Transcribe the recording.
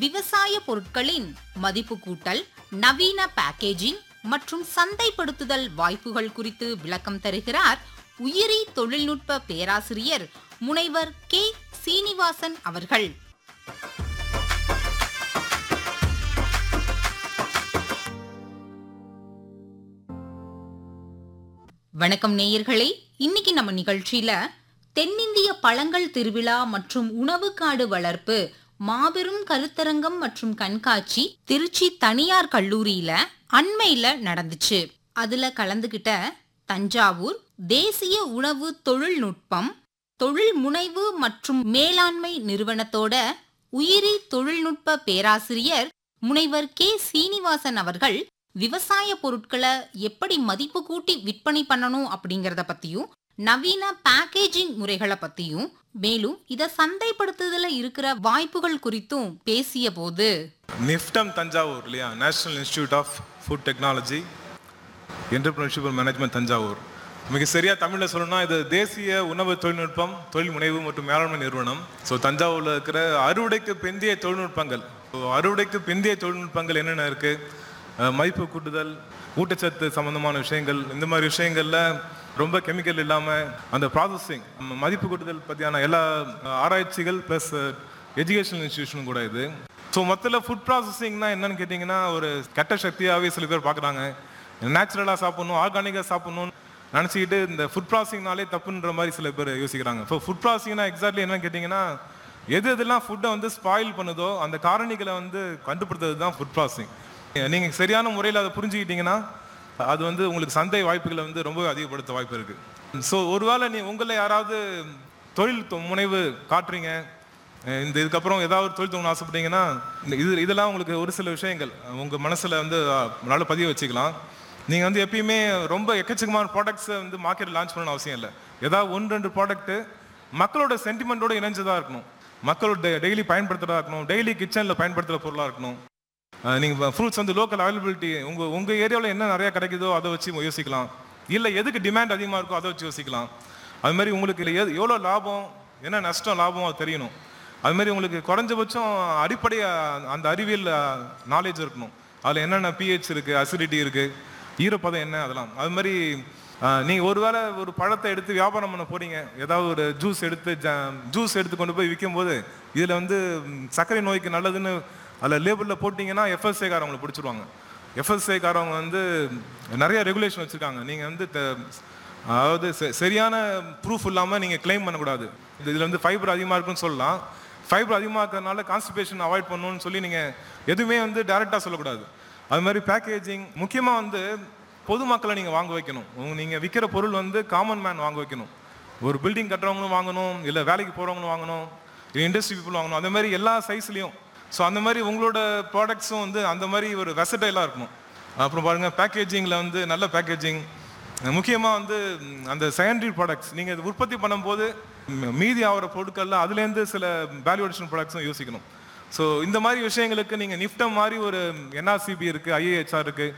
விவசாய பொருட்களின் மதிப்பு கூட்டல் நவீன பேக்கேஜிங் மற்றும் சந்தைப்படுத்துதல் வாய்ப்புகள் குறித்து விளக்கம் தருகிறார் உயிரி தொழில்நுட்ப பேராசிரியர் முனைவர் கே சீனிவாசன் அவர்கள் வணக்கம் நேயர்களே இன்னைக்கு நம்ம நிகழ்ச்சியில தென்னிந்திய பழங்கள் திருவிழா மற்றும் உணவு காடு வளர்ப்பு மாபெரும் கருத்தரங்கம் மற்றும் கண்காட்சி திருச்சி தனியார் கல்லூரியில அண்மையில நடந்துச்சு அதுல கலந்துகிட்ட தஞ்சாவூர் தேசிய உணவு தொழில்நுட்பம் தொழில் முனைவு மற்றும் மேலாண்மை நிறுவனத்தோட உயிரி தொழில்நுட்ப பேராசிரியர் முனைவர் கே சீனிவாசன் அவர்கள் விவசாய பொருட்களை எப்படி மதிப்பு கூட்டி விற்பனை பண்ணணும் அப்படிங்கறத பத்தியும் நவீன பேக்கேஜிங் முறைகளை பத்தியும் மேலும் இத சந்தைப்படுத்துதல இருக்கிற வாய்ப்புகள் குறித்தும் பேசிய போது நிஃப்டம் தஞ்சாவூர் இல்லையா national institute of food technology entrepreneurship management Thanjavur மிக சரியா தமிழில் சொல்லணும்னா இது தேசிய உணவு தொழில்நுட்பம் தொழில் முனைவு மற்றும் மேலாண்மை நிறுவனம் ஸோ தஞ்சாவூரில் இருக்கிற அறுவடைக்கு பிந்தைய தொழில்நுட்பங்கள் ஸோ அறுவடைக்கு பிந்தைய தொழில்நுட்பங்கள் என்னென்ன இருக்கு அஹ் மதிப்பு கூட்டுதல் ஊட்டச்சத்து சம்பந்தமான விஷயங்கள் இந்த மாதிரி விஷயங்கள்ல ரொம்ப கெமிக்கல் இல்லாமல் அந்த ப்ராசஸிங் மதிப்பு கூட்டுதல் பற்றியான எல்லா அஹ், ஆராய்ச்சிகள் ப்ளஸ் எஜுகேஷனல் இன்ஸ்டியூஷனும் கூட இது ஸோ மொத்தத்தில் ஃபுட் ப்ராசஸிங்னா என்னன்னு கேட்டிங்கன்னா ஒரு கெட்ட சக்தியாகவே சில பேர் பார்க்குறாங்க நேச்சுரலாக சாப்பிடணும் ஆர்கானிக்காக சாப்பிடணும்னு நினச்சிக்கிட்டு இந்த ஃபுட் ப்ராசஸிங்னாலே தப்புன்ற மாதிரி சில பேர் யோசிக்கிறாங்க இப்போ ஃபுட் ப்ராசஸிங்னா எக்ஸாக்ட்லி என்னன்னு கேட்டிங்கன்னா எது எதெல்லாம் ஃபுட்டை வந்து ஸ்பாயில் பண்ணுதோ அந்த காரணிகளை வந்து கண்டுபிடித்தது தான் ஃபுட் ப்ராசஸிங் நீங்கள் சரியான முறையில் அதை புரிஞ்சுக்கிட்டீங்கன்னா அது வந்து உங்களுக்கு சந்தை வாய்ப்புகளை வந்து ரொம்ப அதிகப்படுத்த வாய்ப்பு இருக்குது ஸோ ஒருவேளை நீ உங்களை யாராவது தொழில் தொ- முனைவு காட்டுறீங்க அஹ் இந்த இதுக்கப்புறம் ஏதாவது ஒரு தொழில் தோணும் ஆசைப்பட்டீங்கன்னா இந்த இது இதெல்லாம் உங்களுக்கு ஒரு சில விஷயங்கள் உங்கள் மனசில் வந்து அஹ், நல்ல பதிய வச்சுக்கலாம் நீங்கள் வந்து எப்பயுமே ரொம்ப எக்கச்சக்கமான ப்ராடக்ட்ஸை வந்து மார்க்கெட் லான்ச் பண்ணணும் அவசியம் இல்லை ஏதாவது ஒன்று ரெண்டு ப்ராடக்ட்டு மக்களோட சென்டிமெண்ட்டோட இணைஞ்சதாக இருக்கணும் மக்களோட டெய்லி பயன்படுத்துறதா இருக்கணும் டெய்லி கிச்சனில் பயன்படுத்துகிற பொருளாக இருக்கணும் அஹ் நீங்க ஃப்ரூட்ஸ் வந்து லோக்கல் அவைலபிலிட்டி உங்க உங்க ஏரியாவில் என்ன நிறைய கிடைக்குதோ அதை வச்சு யோசிக்கலாம் இல்லை எதுக்கு டிமாண்ட் அதிகமாக இருக்கோ அதை வச்சு யோசிக்கலாம் அது மாதிரி உங்களுக்கு இதுல எது எவ்வளோ லாபம் என்ன நஷ்டம் லாபம் அது தெரியணும் அது மாதிரி உங்களுக்கு குறைஞ்சபட்சம் அடிப்படை அஹ், அந்த அறிவியல் நாலேஜ் இருக்கணும் அதில் என்னென்ன பிஹெச் இருக்குது அசிடிட்டி இருக்குது ஈரப்பதம் என்ன அதெல்லாம் அது மாதிரி அஹ், நீங்க ஒருவேளை ஒரு பழத்தை எடுத்து வியாபாரம் பண்ண போறீங்க ஏதாவது ஒரு ஜூஸ் எடுத்து ஜூஸ் எடுத்து கொண்டு போய் விற்கும்போது இதில் வந்து ம், சர்க்கரை நோய்க்கு நல்லதுன்னு அதில் லேபிளில் போட்டிங்கன்னா எஃப்எஸ்ஐ காரவங்களை பிடிச்சிருவாங்க எஃப்எஸ்ஐ காரவங்க வந்து நிறைய ரெகுலேஷன் வச்சுருக்காங்க நீங்கள் வந்து த- அதாவது செ- சரியான ப்ரூஃப் இல்லாமல் நீங்கள் க்ளைம் பண்ணக்கூடாது இது இதில் வந்து ஃபைபர் அதிகமாக இருக்குன்னு சொல்லலாம் ஃபைபர் அதிகமாக இருக்கிறதுனால கான்ஸ்டிபேஷன் அவாய்ட் பண்ணணும்னு சொல்லி நீங்கள் எதுவுமே வந்து டேரெக்டாக சொல்லக்கூடாது அது மாதிரி பேக்கேஜிங் முக்கியமாக வந்து பொதுமக்களை நீங்கள் வாங்க வைக்கணும் உங்க நீங்கள் விற்கிற பொருள் வந்து காமன் மேன் வாங்க வைக்கணும் ஒரு பில்டிங் கட்டுறவங்களும் வாங்கணும் இல்லை வேலைக்கு போகிறவங்களும் வாங்கணும் இல்லை இண்டஸ்ட்ரி பீப்புள் வாங்கணும் அந்த மாதிரி எல்லா சைஸ்லையும் ஸோ அந்த மாதிரி உங்களோட ப்ராடக்ட்ஸும் வந்து அந்த மாதிரி ஒரு வெசடைலாக இருக்கணும் அப்புறம் பாருங்கள் பேக்கேஜிங்கில் வந்து நல்ல பேக்கேஜிங் முக்கியமாக வந்து ம், அந்த செகண்டரி ப்ராடக்ட்ஸ் நீங்கள் இது உற்பத்தி பண்ணும்போது ம், மீதி ஆகிற பொருட்களில் அதுலேருந்து சில வேல்யூ அடிஷன் ப்ராடக்ட்ஸும் யோசிக்கணும் ஸோ இந்த மாதிரி விஷயங்களுக்கு நீங்கள் நிஃப்டம் மாதிரி ஒரு என்ஆர்சிபி இருக்குது ஐஏஹெச்ஆர் இருக்குது